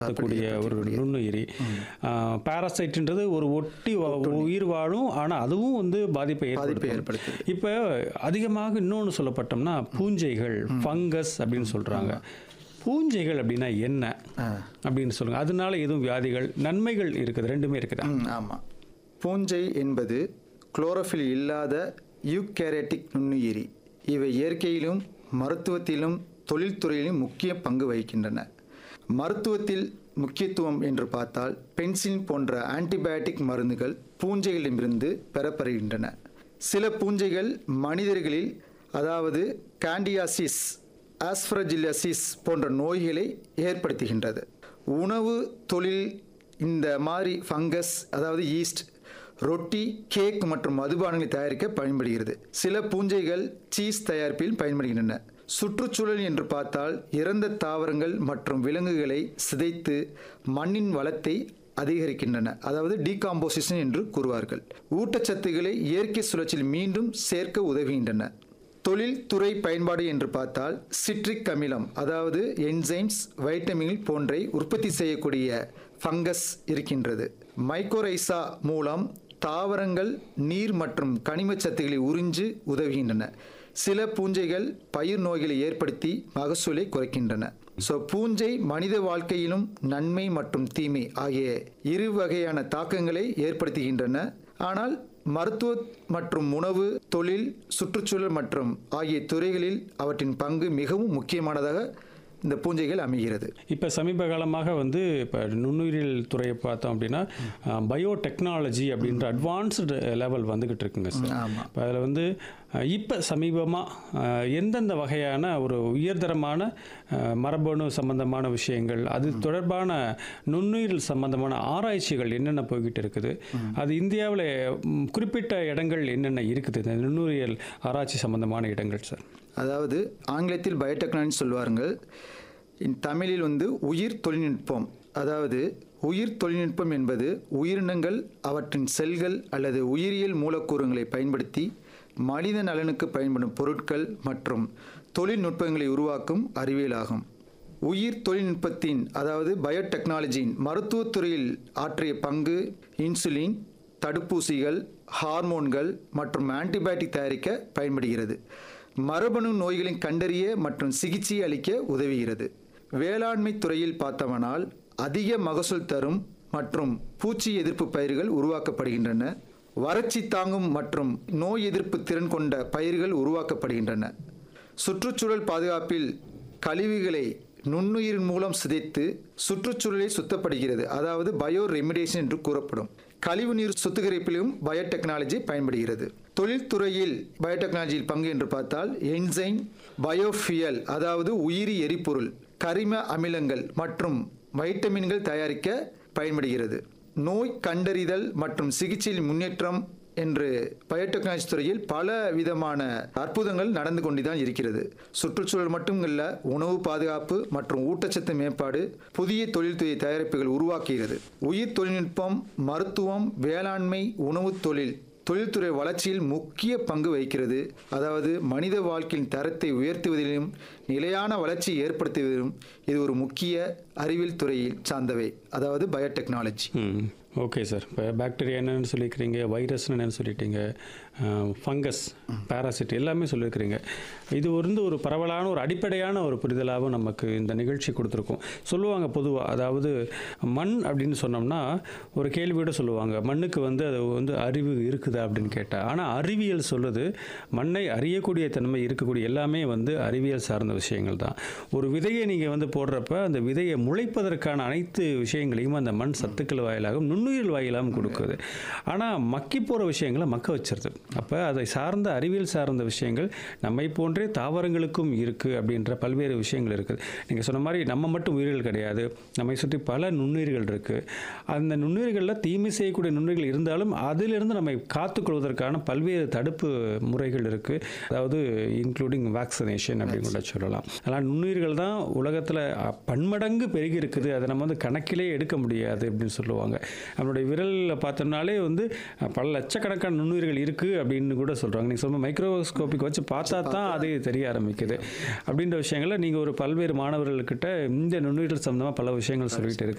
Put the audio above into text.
கூடிய ஒரு நுண்ணுயிரி பாராசைட்ன்றது ஒரு ஒட்டி வா- உயிர் வாழும் ஆனால் அதுவும் வந்து பாதிப்பை பாதிப்பை ஏற்படுத்தும் ஏற்படுத்துது இப்போ அதிகமாக இன்னொன்று சொல்லப்பட்டோம்னா பூஞ்சைகள் ஃபங்கஸ் அப்படின்னு சொல்கிறாங்க பூஞ்சைகள் அப்படின்னா என்ன ஆ. அப்படின்னு சொல்லுங்க அதனால எதுவும் வியாதிகள் நன்மைகள் இருக்குது ரெண்டுமே இருக்குதா ம் ஆமாம் பூஞ்சை என்பது குளோரோஃபில் இல்லாத யூகேரட்டிக் நுண்ணுயிரி இவை இயற்கையிலும் மருத்துவத்திலும் தொழில்துறையிலும் முக்கிய பங்கு வகிக்கின்றன மருத்துவத்தில் முக்கியத்துவம் என்று பார்த்தால் பென்சிலின் போன்ற ஆன்டிபயோட்டிக் மருந்துகள் பூஞ்சைகளிடமிருந்து பெறப்படுகின்றன சில பூஞ்சைகள் மனிதர்களில் அதாவது காண்டியாசிஸ் ஆஸ்பரஜில்லசிஸ் போன்ற நோய்களை ஏற்படுத்துகின்றது உணவு தொழில் இந்த மாதிரி ஃபங்கஸ் அதாவது ஈஸ்ட் ரொட்டி கேக் மற்றும் மதுபானங்களை தயாரிக்க பயன்படுகிறது சில பூஞ்சைகள் சீஸ் தயாரிப்பில் பயன்படுகின்றன சுற்றுச்சூழல் என்று பார்த்தால் இறந்த தாவரங்கள் மற்றும் விலங்குகளை சிதைத்து மண்ணின் வளத்தை அதிகரிக்கின்றன அதாவது டீகாம்போசிஷன் என்று கூறுவார்கள் ஊட்டச்சத்துக்களை இயற்கை சுழற்சியில் மீண்டும் சேர்க்க உதவுகின்றன தொழில்துறை பயன்பாடு என்று பார்த்தால் சிட்ரிக் அமிலம் அதாவது என்சைம்ஸ் வைட்டமின்கள் போன்றை உற்பத்தி செய்யக்கூடிய ஃபங்கஸ் இருக்கின்றது மைக்கோரைசா மூலம் தாவரங்கள் நீர் மற்றும் கனிமச் சத்துக்களை உறிஞ்சு உதவுகின்றன சில பூஞ்சைகள் பயிர் நோய்களை ஏற்படுத்தி மகசூலை குறைக்கின்றன ஸோ பூஞ்சை மனித வாழ்க்கையிலும் நன்மை மற்றும் தீமை ஆகிய இரு வகையான தாக்கங்களை ஏற்படுத்துகின்றன ஆனால் மருத்துவ மற்றும் உணவு தொழில் சுற்றுச்சூழல் மற்றும் ஆகிய துறைகளில் அவற்றின் பங்கு மிகவும் முக்கியமானதாக இந்த பூஞ்சைகள் அமைகிறது இப்போ சமீப காலமாக வந்து இப்போ நுண்ணுயிரியல் துறையை பார்த்தோம் அப்படின்னா பயோ டெக்னாலஜி அப்படின்ற அட்வான்ஸ்டு லெவல் வந்துக்கிட்டு இருக்குங்க சார் ஆமாம் இப்போ அதில் வந்து இப்போ சமீபமாக எந்தெந்த வகையான ஒரு உயர்தரமான அஹ், மரபணு சம்பந்தமான விஷயங்கள் அது தொடர்பான நுண்ணுயிரியல் சம்பந்தமான ஆராய்ச்சிகள் என்னென்ன போய்கிட்டு இருக்குது அது இந்தியாவில் ம், குறிப்பிட்ட இடங்கள் என்னென்ன இருக்குது இந்த நுண்ணுயிரியல் ஆராய்ச்சி சம்பந்தமான இடங்கள் சார் அதாவது ஆங்கிலத்தில் பயோடெக்னாலஜி சொல்வார்கள் இன் தமிழில் வந்து உயிர் தொழில்நுட்பம் அதாவது உயிர் தொழில்நுட்பம் என்பது உயிரினங்கள் அவற்றின் செல்கள் அல்லது உயிரியல் மூலக்கூறுகளை பயன்படுத்தி மனித நலனுக்கு பயன்படும் பொருட்கள் மற்றும் தொழில்நுட்பங்களை உருவாக்கும் அறிவியலாகும் உயிர் தொழில்நுட்பத்தின் அதாவது பயோடெக்னாலஜியின் மருத்துவத்துறையில் ஆற்றிய பங்கு இன்சுலின் தடுப்பூசிகள் ஹார்மோன்கள் மற்றும் ஆன்டிபயோட்டிக் தயாரிக்க பயன்படுகிறது மரபணு நோய்களின் கண்டறிய மற்றும் சிகிச்சை அளிக்க உதவுகிறது வேளாண்மை துறையில் பார்த்தவனால் அதிக மகசூல் தரும் மற்றும் பூச்சி எதிர்ப்பு பயிர்கள் உருவாக்கப்படுகின்றன வறட்சி தாங்கும் மற்றும் நோய் எதிர்ப்பு திறன் கொண்ட பயிர்கள் உருவாக்கப்படுகின்றன சுற்றுச்சூழல் பாதுகாப்பில் கழிவுகளை நுண்ணுயிரின் மூலம் சிதைத்து சுற்றுச்சூழலை சுத்தப்படுகிறது அதாவது பயோ ரெமிடேஷன் என்று கூறப்படும் கழிவுநீர் சுத்திகரிப்பிலும் பயோடெக்னாலஜி பயன்படுகிறது தொழில்துறையில் பயோடெக்னாலஜியில் பங்கு என்று பார்த்தால் என்சைம் பயோஃபியல் அதாவது உயிரி எரிபொருள் கரிம அமிலங்கள் மற்றும் வைட்டமின்கள் தயாரிக்க பயன்படுகிறது நோய் கண்டறிதல் மற்றும் சிகிச்சையில் முன்னேற்றம் என்று பயோடெக்னாலஜி துறையில் பல விதமான அற்புதங்கள் நடந்து கொண்டுதான் இருக்கிறது சுற்றுச்சூழல் மட்டும் இல்ல உணவு பாதுகாப்பு மற்றும் ஊட்டச்சத்து மேம்பாடு புதிய தொழில்துறை தயாரிப்புகள் உருவாக்குகிறது உயிர் தொழில்நுட்பம் மருத்துவம் வேளாண்மை உணவு தொழில் தொழில்துறை வளர்ச்சியில் முக்கிய பங்கு வகிக்கிறது அதாவது மனித வாழ்க்கையின் தரத்தை உயர்த்துவதிலும் நிலையான வளர்ச்சி ஏற்படுத்துவதிலும் இது ஒரு முக்கிய அறிவியல் துறையில் சார்ந்தவை அதாவது பயோடெக்னாலஜி ம் ஓகே சார் இப்போ பாக்டீரியா என்னன்னு சொல்லியிருக்கிறீங்க வைரஸ்னு என்னன்னு சொல்லிட்டீங்க ஃபங்கஸ் பாராசிட் எல்லாமே சொல்லியிருக்கிறீங்க இது வந்து ஒரு பரவலான ஒரு அடிப்படையான ஒரு புரிதலாகவும் நமக்கு இந்த நிகழ்ச்சி கொடுத்துருக்கோம் சொல்லுவாங்க பொதுவாக அதாவது மண் அப்படின்னு சொன்னோம்னா ஒரு கேள்வியோட சொல்லுவாங்க மண்ணுக்கு வந்து அது வந்து அறிவு இருக்குதா அப்படின்னு கேட்டால் ஆனால் அறிவியல் சொல்லுது மண்ணை அறியக்கூடிய தன்மை இருக்கக்கூடிய எல்லாமே வந்து அறிவியல் சார்ந்த விஷயங்கள் தான் ஒரு விதையை நீங்கள் வந்து போடுறப்ப அந்த விதையை முளைப்பதற்கான அனைத்து விஷயங்களையும் அந்த மண் சத்துக்கள் வாயிலாகவும் நுண்ணுயிர் வாயிலாகவும் கொடுக்குது ஆனால் மக்கி போகிற விஷயங்களை மக்க வச்சிருது அப்போ அதை சார்ந்த அறிவியல் சார்ந்த விஷயங்கள் நம்மை போன்றே தாவரங்களுக்கும் இருக்குது அப்படின்ற பல்வேறு விஷயங்கள் இருக்குது நீங்கள் சொன்ன மாதிரி நம்ம மட்டும் உயிர்கள் கிடையாது நம்மை சுற்றி பல நுண்ணுயிர்கள் இருக்குது அந்த நுண்ணுயிர்களில் தீமை செய்யக்கூடிய நுண்ணுயிர்கள் இருந்தாலும் அதிலிருந்து நம்மை காத்துக்கொள்வதற்கான பல்வேறு தடுப்பு முறைகள் இருக்குது அதாவது இன்க்ளூடிங் வேக்சினேஷன் அப்படின்னு கூட சொல்லலாம் அதனால் நுண்ணுயிர்கள் தான் உலகத்தில் பன்மடங்கு பெருகி இருக்குது அதை நம்ம வந்து கணக்கிலே எடுக்க முடியாது அப்படின்னு சொல்லுவாங்க நம்மளுடைய விரலில் பார்த்தோம்னாலே வந்து அஹ், பல லட்சக்கணக்கான நுண்ணுயிர்கள் இருக்குது அப்படின்னு கூட சொல்கிறாங்க நீங்கள் சொல்ல மைக்ரோஸ்கோபிக் வச்சு பார்த்தா தான் அது தெரிய ஆரம்பிக்குது அப்படின்ற விஷயங்களை நீங்கள் ஒரு பல்வேறு மாணவர்கள்கிட்ட இந்த நுண்ணுயிர்கள் சம்மந்தமாக பல விஷயங்கள் சொல்லிட்டு இருக்கிறீங்க